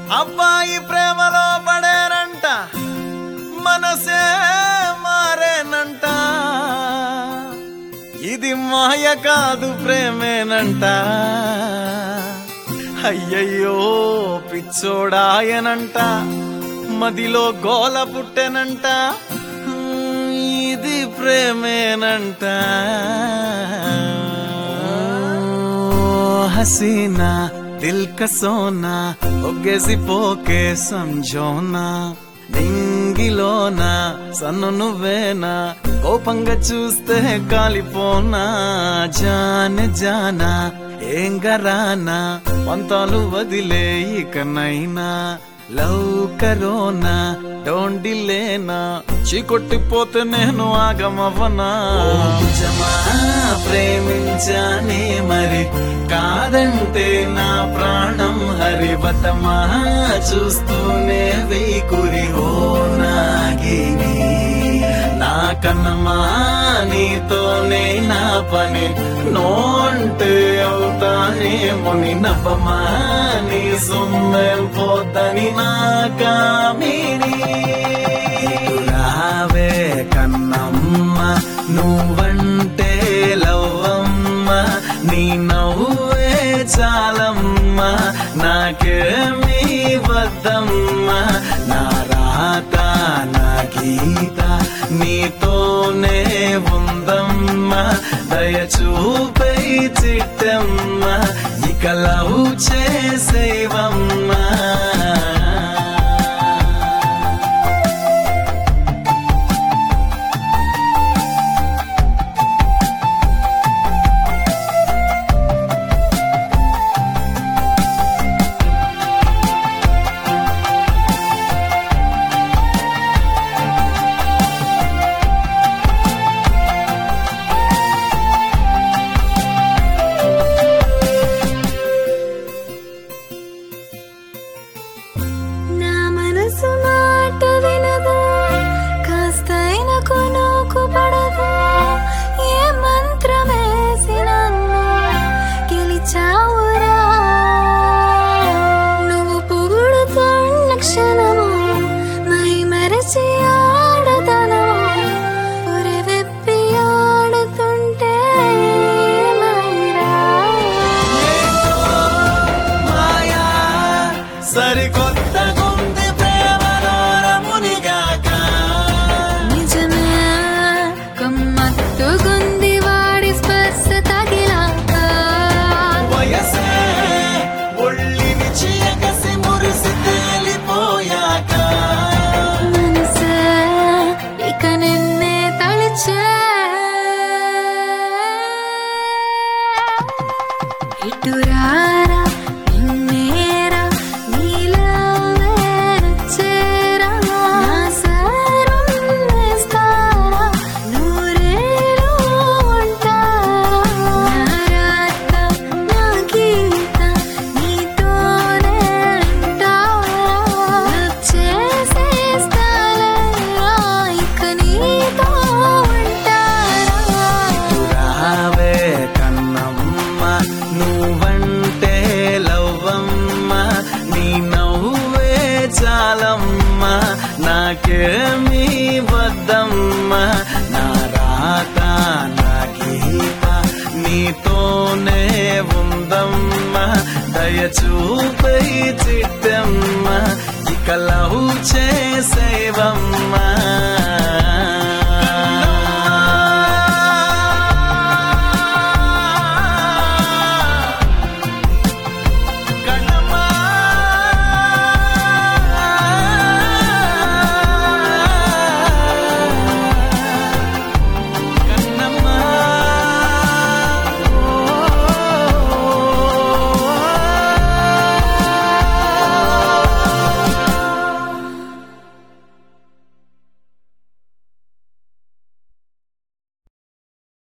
అబ్బాయి ప్రేమలో పడేనంట మనసే మారేనంట ఇది మాయ కాదు ప్రేమేనంట అయ్యయ్యో పిచ్చోడాయనంట మదిలో గోల పుట్టెనంట హ్మ్, ఇది ప్రేమేనంట హసీనా దిల్ కా సోనా ఒగ్గేసి పోకే సంజోనా నింగిలోనా సన్ను నువ్వేనా కోపంగా చూస్తే కాలిపోనా జాన జానా ఏం గరానా పంతాలు వదిలే ఇకనైనా లవ్ కరోనా డోంట్ డిలేనా చీకొట్టిపోతే నేను ఆగమవనా జమా ప్రేమించానే మరి కాదంటే నా ప్రాణం హరివతమా చూస్తూనే వేకురి ఓ నాగిని నా కన్నమా నీతోనే నా పని నోంటే అవుతానే ముని నవ్వమా నీ సొమ్మేం పోతని నా కామిని రావే కన్నమ్మ నువ్వంటే లవ్వమ్మ నీ నవ్వే చాలమ్మ నాకేమీ వద్దమ్మ నా రాత నా గీత నీతోనే ఉందమ్మ దయ చూపై చిట్టమ్మ ఇక లవ్ చేసేవమ్మా నా మనసు మాట వినదు కాస్తైన కొనుకు పడదు ఏ మంత్రం వేసినన్ను గెలిచావురా నువ్వు పొగుడుతున్న క్షణము మై మరచి ఆడతనము ఉరివెప్పి ఆడుతుంటే ఏమైరా మాయా సరికొత్త గుంది ప్రేమలో రమునిగాక నిజమే గమ్మత్తుగుంది వాడి స్పర్శ తగిలాక వయసే ఒళ్ళిని చీకసి మురిసి తేలిపోయాక మనసే ఇక నిన్నే తలిచే ఇటురారా నిన్నేరా నీలా వేరచ్చేరా నా సారం వేస్తారా నూరేళ్ళు ఉంటారా నా రాత నా గీత నీతోనే అంటారా లవ్ చేసేస్తాలేరా ఇక నీతో ఉంటారా రావే కన్నమ్మ నువ్వంటే లవ్వమ్మ నీ నవ్వే చాలమ్మ నాకేమీ వద్దమ్మ నా రాత నా గీత నీతోనే ఉందమ్మ దయ చూపై చిట్ట